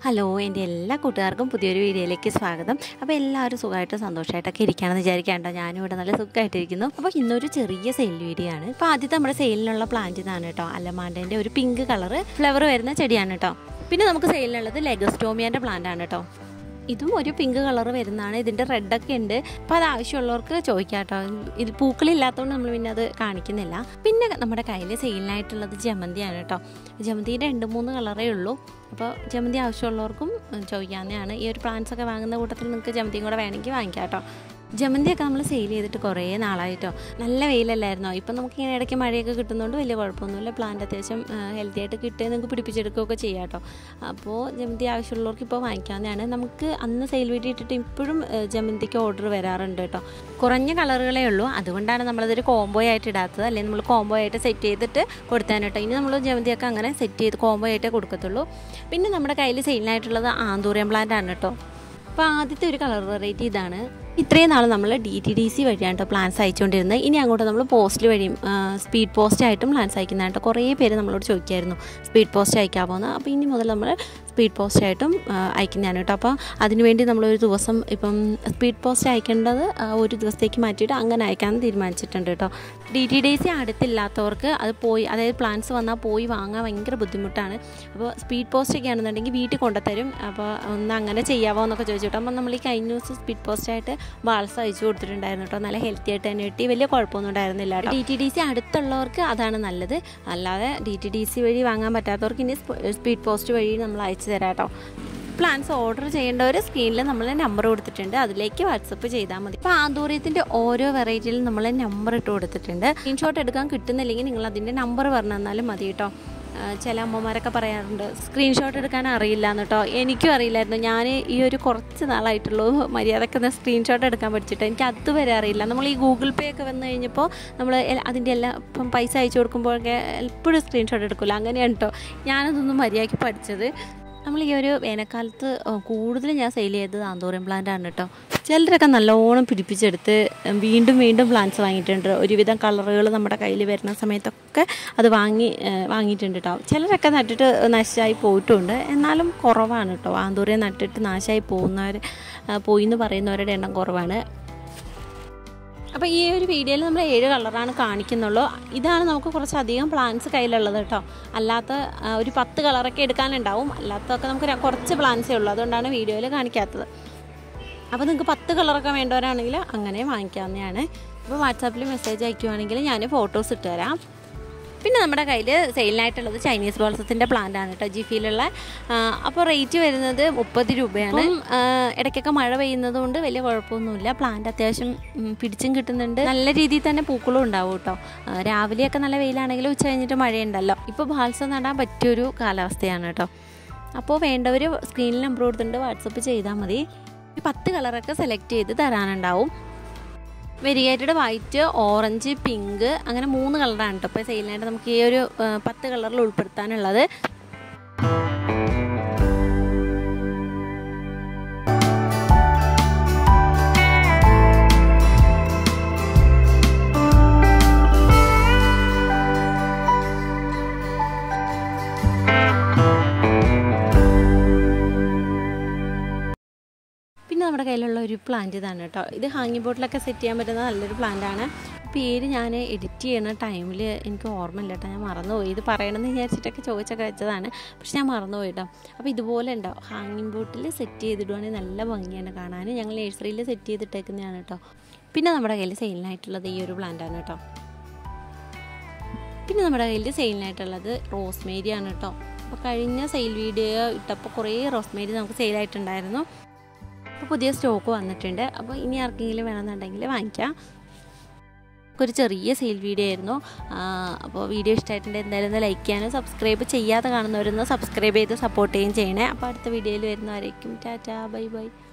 hello എൻ്റെ എല്ലാ കൂട്ടുകാർക്കും പുതിയൊരു വീഡിയോയിലേക്ക് സ്വാഗതം അപ്പോൾ എല്ലാവരും സുഖമായിട്ട് സന്തോഷമായിട്ടൊക്കെ ഇരിക്കുകയാണെന്ന് വിചാരിക്കേണ്ട ഞാനും ഇവിടെ നല്ല സുഖമായിട്ടിരിക്കുന്നു അപ്പോൾ ഇന്നൊരു ചെറിയ സെയിൽ വീഡിയോ ആണ് അപ്പോൾ ആദ്യത്തെ നമ്മുടെ സെയിലിനുള്ള പ്ലാന്റ് ഇതാണ് കേട്ടോ അല്ലമാണ്ടേൻ്റെ ഒരു പിങ്ക് കളറ് ഫ്ലവർ വരുന്ന ചെടിയാണ് കേട്ടോ പിന്നെ നമുക്ക് സെയിലിനുള്ളത് ലെഗസ്റ്റോമിയാൻ്റെ പ്ലാന്റ് ആണ് കേട്ടോ ഇതും ഒരു പിങ്ക് കളർ വരുന്നതാണ് ഇതിൻ്റെ റെഡൊക്കെ ഉണ്ട് അപ്പോൾ അത് ആവശ്യമുള്ളവർക്ക് ചോദിക്കാം കേട്ടോ ഇത് പൂക്കളില്ലാത്തതുകൊണ്ട് നമ്മൾ പിന്നെ അത് കാണിക്കുന്നില്ല പിന്നെ നമ്മുടെ കയ്യിൽ സെയിലിനായിട്ടുള്ളത് ജമന്തിയാണ് കേട്ടോ ജമന്തിയുടെ രണ്ട് മൂന്ന് കളറേ ഉള്ളൂ അപ്പോൾ ജമന്തി ആവശ്യമുള്ളവർക്കും ഉം, ചോദിക്കാവുന്നതാണ് ഈ ഒരു പ്ലാന്റ്സ് ഒക്കെ വാങ്ങുന്ന കൂട്ടത്തിൽ നിങ്ങൾക്ക് ജമന്തിയും കൂടെ വേണമെങ്കിൽ വാങ്ങിക്കാം കേട്ടോ ജമന്തിയൊക്കെ നമ്മൾ സെയിൽ ചെയ്തിട്ട് കുറേ നാളായിട്ടോ നല്ല വെയിലല്ലായിരുന്നോ ഇപ്പം നമുക്ക് ഇങ്ങനെ ഇടയ്ക്ക് മഴയൊക്കെ കിട്ടുന്നതുകൊണ്ട് വലിയ കുഴപ്പമൊന്നുമില്ല പ്ലാന്റ് അത്യാവശ്യം ഹെൽത്തി ആയിട്ട് കിട്ടുക നിങ്ങൾക്ക് പിടിപ്പിച്ചെടുക്കുകയൊക്കെ ചെയ്യാം കേട്ടോ അപ്പോൾ ജമന്തി ആവശ്യമുള്ളവർക്ക് ഇപ്പോൾ വാങ്ങിക്കാവുന്നതാണ് നമുക്ക് അന്ന് സെയിൽ വീട്ടിൽ ഇട്ടിട്ട് ഇപ്പോഴും ഏഹ്, ജമന്തിക്ക് ഓർഡർ വരാറുണ്ട് കേട്ടോ കുറഞ്ഞ കളറുകളേ ഉള്ളൂ അതുകൊണ്ടാണ് നമ്മളതൊരു കോംബോ ആയിട്ട് ഇടാത്തത് അല്ലെങ്കിൽ നമ്മൾ കോംബോ ആയിട്ട് സെറ്റ് ചെയ്തിട്ട് കൊടുത്താൻ കേട്ടോ ഇനി നമ്മൾ ജമന്തിയൊക്കെ അങ്ങനെ സെറ്റ് ചെയ്ത് കോംബോ ആയിട്ടേ കൊടുക്കത്തുള്ളൂ പിന്നെ നമ്മുടെ കയ്യിൽ സെയിലിനായിട്ടുള്ളത് ആന്തൂറിയം പ്ലാന്റ് ആണ് കേട്ടോ അപ്പോൾ ആദ്യത്തെ ഒരു കളർ വെറൈറ്റി ഇതാണ് ഇത്രയും നാൾ നമ്മൾ ഡി ടി ഡി സി വഴിയാണ് കേട്ടോ പ്ലാൻസ് അയച്ചുകൊണ്ടിരുന്നത് ഇനി അങ്ങോട്ട് നമ്മൾ പോസ്റ്റ് വഴിയും സ്പീഡ് പോസ്റ്റ് ആയിട്ടും പ്ലാൻസ് അയക്കുന്നതാണ് കേട്ടോ കുറേ പേര് നമ്മളോട് ചോദിക്കായിരുന്നു സ്പീഡ് പോസ്റ്റ് അയക്കാമോ എന്ന് അപ്പോൾ ഇനി മുതൽ നമ്മൾ സ്പീഡ് പോസ്റ്റ് ആയിട്ടും ആ, അയക്കുന്നതാണ് കേട്ടോ അപ്പോൾ അതിനുവേണ്ടി നമ്മളൊരു ദിവസം ഇപ്പം സ്പീഡ് പോസ്റ്റ് അയക്കേണ്ടത് ആ, ഒരു ദിവസത്തേക്ക് മാറ്റിയിട്ട് അങ്ങനെ അയക്കാമെന്ന് തീരുമാനിച്ചിട്ടുണ്ട് കേട്ടോ ഡി ടി ഡി സി അടുത്തില്ലാത്തവർക്ക് അത് പോയി അതായത് പ്ലാൻസ് വന്നാൽ പോയി വാങ്ങാൻ ഭയങ്കര ബുദ്ധിമുട്ടാണ് അപ്പോൾ സ്പീഡ് പോസ്റ്റ് ഒക്കെ ആണെന്നുണ്ടെങ്കിൽ വീട്ടിൽ കൊണ്ടുത്തരും അപ്പോൾ ഒന്ന് അങ്ങനെ ചെയ്യാമോ എന്നൊക്കെ ചോദിച്ചു കേട്ടോ അപ്പോൾ നമ്മൾ ഈ കഴിഞ്ഞ ദിവസം സ്പീഡ് പോസ്റ്റ് ആയിട്ട് ബാൾസ് അയച്ചു കൊടുത്തിട്ടുണ്ടായിരുന്നു കേട്ടോ നല്ല ഹെൽത്തി ആയിട്ട് തന്നെ കിട്ടി വലിയ കുഴപ്പമൊന്നും ഉണ്ടായിരുന്നില്ല ഡി ടി ഡി സി അടുത്തുള്ളവർക്ക് അതാണ് നല്ലത് അല്ലാതെ ഡി ടി ഡി സി വഴി വാങ്ങാൻ പറ്റാത്തവർക്ക് ഇനി സ്പീഡ് പോസ്റ്റ് വഴി നമ്മൾ അയച്ചു തരാം കേട്ടോ പ്ലാൻസ് ഓർഡർ ചെയ്യേണ്ടവർ സ്ക്രീനിൽ നമ്മൾ നമ്പർ കൊടുത്തിട്ടുണ്ട് അതിലേക്ക് വാട്സപ്പ് ചെയ്താൽ മതി അപ്പോൾ ആന്തൂര്യത്തിൻ്റെ ഓരോ വെറൈറ്റിയിലും നമ്മൾ നമ്പർ ഇട്ട് കൊടുത്തിട്ടുണ്ട് സ്ക്രീൻഷോട്ട് എടുക്കാൻ കിട്ടുന്നില്ലെങ്കിൽ നിങ്ങൾ അതിൻ്റെ നമ്പർ പറഞ്ഞു തന്നാലും മതി കേട്ടോ ആ, ചില അമ്മമാരൊക്കെ പറയാറുണ്ട് സ്ക്രീൻഷോട്ട് എടുക്കാൻ അറിയില്ല എന്ന് കേട്ടോ എനിക്കും അറിയില്ലായിരുന്നു ഞാൻ ഈ ഒരു കുറച്ച് നാളായിട്ടുള്ളൂ മര്യാദക്ക് സ്ക്രീൻഷോട്ട് എടുക്കാൻ പഠിച്ചിട്ട് എനിക്ക് അതുവരെ അറിയില്ല നമ്മൾ ഈ ഗൂഗിൾ പേ ഒക്കെ വന്നു കഴിഞ്ഞപ്പോൾ നമ്മൾ അതിൻ്റെ എല്ലാം ഇപ്പം പൈസ അയച്ചു കൊടുക്കുമ്പോഴൊക്കെ എപ്പോഴും സ്ക്രീൻഷോട്ട് എടുക്കില്ല അങ്ങനെയാണ് കേട്ടോ ഞാനതൊന്നും മര്യാദയ്ക്ക് പഠിച്ചത് നമ്മൾ ഈ ഒരു വേനൽക്കാലത്ത് കൂടുതലും ഞാൻ സെയിൽ ചെയ്തത് ആന്തോറിയം പ്ലാന്റ് ആണ് കേട്ടോ ചിലരൊക്കെ നല്ലോണം പിടിപ്പിച്ചെടുത്ത് വീണ്ടും വീണ്ടും പ്ലാന്റ്സ് വാങ്ങിയിട്ടുണ്ട് ഒരുവിധം കളറുകൾ നമ്മുടെ കയ്യിൽ വരുന്ന സമയത്തൊക്കെ അത് വാങ്ങി ഏഹ്, വാങ്ങിയിട്ടുണ്ട് കേട്ടോ ചിലരൊക്കെ നട്ടിട്ട് നശിച്ചായി പോയിട്ടുണ്ട് എന്നാലും കുറവാണ് കേട്ടോ ആന്തോറിയം നട്ടിട്ട് നാശമായി പോകുന്നവർ പോയി എന്ന് പറയുന്നവരുടെ എണ്ണം കുറവാണ് അപ്പോൾ ഈ ഒരു വീഡിയോയിൽ നമ്മൾ ഏഴ് കളറാണ് കാണിക്കുന്നുള്ളൂ ഇതാണ് നമുക്ക് കുറച്ചധികം പ്ലാൻസ് കയ്യിലുള്ളത് കേട്ടോ അല്ലാത്ത ആ, ഒരു പത്ത് കളറൊക്കെ എടുക്കാനുണ്ടാവും അല്ലാത്തതൊക്കെ നമുക്ക് ര- കുറച്ച് പ്ലാൻസേ ഉള്ളൂ അതുകൊണ്ടാണ് വീഡിയോയിൽ കാണിക്കാത്തത് അപ്പോൾ നിങ്ങൾക്ക് പത്ത് കളറൊക്കെ വേണ്ടവരാണെങ്കിൽ അങ്ങനെ വാങ്ങിക്കാവുന്നതാണ് അപ്പോൾ വാട്സാപ്പിൽ മെസ്സേജ് അയക്കുവാണെങ്കിൽ ഞാൻ ഫോട്ടോസ് ഇട്ട് തരാം പിന്നെ നമ്മുടെ കയ്യിൽ സെയിലിനായിട്ടുള്ളത് ചൈനീസ് ബോൾസത്തിൻ്റെ പ്ലാന്റ് ആണ് കേട്ടോ ജിഫിയിലുള്ള അപ്പോൾ റേറ്റ് വരുന്നത് മുപ്പത് രൂപയാണ് അപ്പം, ആ, ഇടയ്ക്കൊക്കെ മഴ പെയ്യുന്നത് കൊണ്ട് വലിയ കുഴപ്പമൊന്നുമില്ല പ്ലാന്റ് അത്യാവശ്യം ഉം, പിടിച്ചും കിട്ടുന്നുണ്ട് നല്ല രീതിയിൽ തന്നെ പൂക്കളും ഉണ്ടാവും കേട്ടോ ആ, രാവിലെയൊക്കെ നല്ല വെയിലാണെങ്കിലും ഉച്ച കഴിഞ്ഞിട്ട് മഴയുണ്ടല്ലോ ഇപ്പോൾ ബാൽസം നടാൻ പറ്റിയൊരു കാലാവസ്ഥയാണ് കേട്ടോ അപ്പോൾ വേണ്ടവർ സ്ക്രീനിൽ നമ്പർ കൊടുത്തിട്ടുണ്ട് വാട്സപ്പ് ചെയ്താൽ മതി ഈ പത്ത് കളറൊക്കെ സെലക്ട് ചെയ്ത് തരാനുണ്ടാവും വെരിഗേറ്റഡ് വൈറ്റ് ഓറഞ്ച് പിങ്ക് അങ്ങനെ മൂന്ന് കളറാണ് കേട്ടോ ഇപ്പോൾ സെയിലിനായിട്ട് നമുക്ക് ഈ ഒരു ആ, പത്ത് കളറിൽ ഉൾപ്പെടുത്താനുള്ളത് പിന്നെ നമ്മുടെ കയ്യിലുള്ള ഒരു പ്ലാന്റ് ഇതാണ് കേട്ടോ ഇത് ഹാങ്ങിങ് ബോട്ടിലൊക്കെ സെറ്റ് ചെയ്യാൻ പറ്റുന്ന നല്ലൊരു പ്ലാന്റ് ആണ് പേര് ഞാൻ എഡിറ്റ് ചെയ്യുന്ന ടൈമിൽ എനിക്ക് ഓർമ്മയില്ല കേട്ടോ ഞാൻ മറന്നുപോയി ഇത് പറയണമെന്ന് വിചാരിച്ചിട്ടൊക്കെ ചോദിച്ചൊക്കെ വെച്ചതാണ് പക്ഷെ ഞാൻ മറന്നുപോയി കേട്ടോ അപ്പോൾ ഇതുപോലെ ഉണ്ടാവും ഹാങ്ങിങ് ബോട്ടിൽ സെറ്റ് ചെയ്തിടുവാണെങ്കിൽ നല്ല ഭംഗിയാണ് കാണാൻ ഞങ്ങൾ നഴ്സറിയിൽ സെറ്റ് ചെയ്തിട്ടേക്കുന്നതാണ് കേട്ടോ പിന്നെ നമ്മുടെ കയ്യിൽ സെയിലിനായിട്ടുള്ളത് ഈ ഒരു പ്ലാന്റ് ആണ് കേട്ടോ പിന്നെ നമ്മുടെ കയ്യിൽ സെയിലിനായിട്ടുള്ളത് റോസ്മേരി ആണ് കേട്ടോ അപ്പോൾ കഴിഞ്ഞ സെയിൽ വീഡിയോ ഇട്ടപ്പോൾ കുറേ റോസ്മേരി നമുക്ക് സെയിലായിട്ടുണ്ടായിരുന്നു അപ്പോൾ പുതിയ സ്റ്റോക്ക് വന്നിട്ടുണ്ട് അപ്പോൾ ഇനി ആർക്കെങ്കിലും വേണമെന്നുണ്ടെങ്കിൽ വാങ്ങിക്കാം ഒരു ചെറിയ സെയിൽ വീഡിയോ ആയിരുന്നു ആ, അപ്പോൾ വീഡിയോ ഇഷ്ടമായിട്ടുണ്ട് എന്തായാലും ഒന്ന് ലൈക്ക് ചെയ്യാനും സബ്സ്ക്രൈബ് ചെയ്യാതെ കാണുന്നവരൊന്ന് സബ്സ്ക്രൈബ് ചെയ്ത് സപ്പോർട്ട് ചെയ്യുകയും ചെയ്യണേ അപ്പോൾ അടുത്ത വീഡിയോയിൽ വരുന്നവരേക്കും ടാറ്റാ ബൈ ബൈ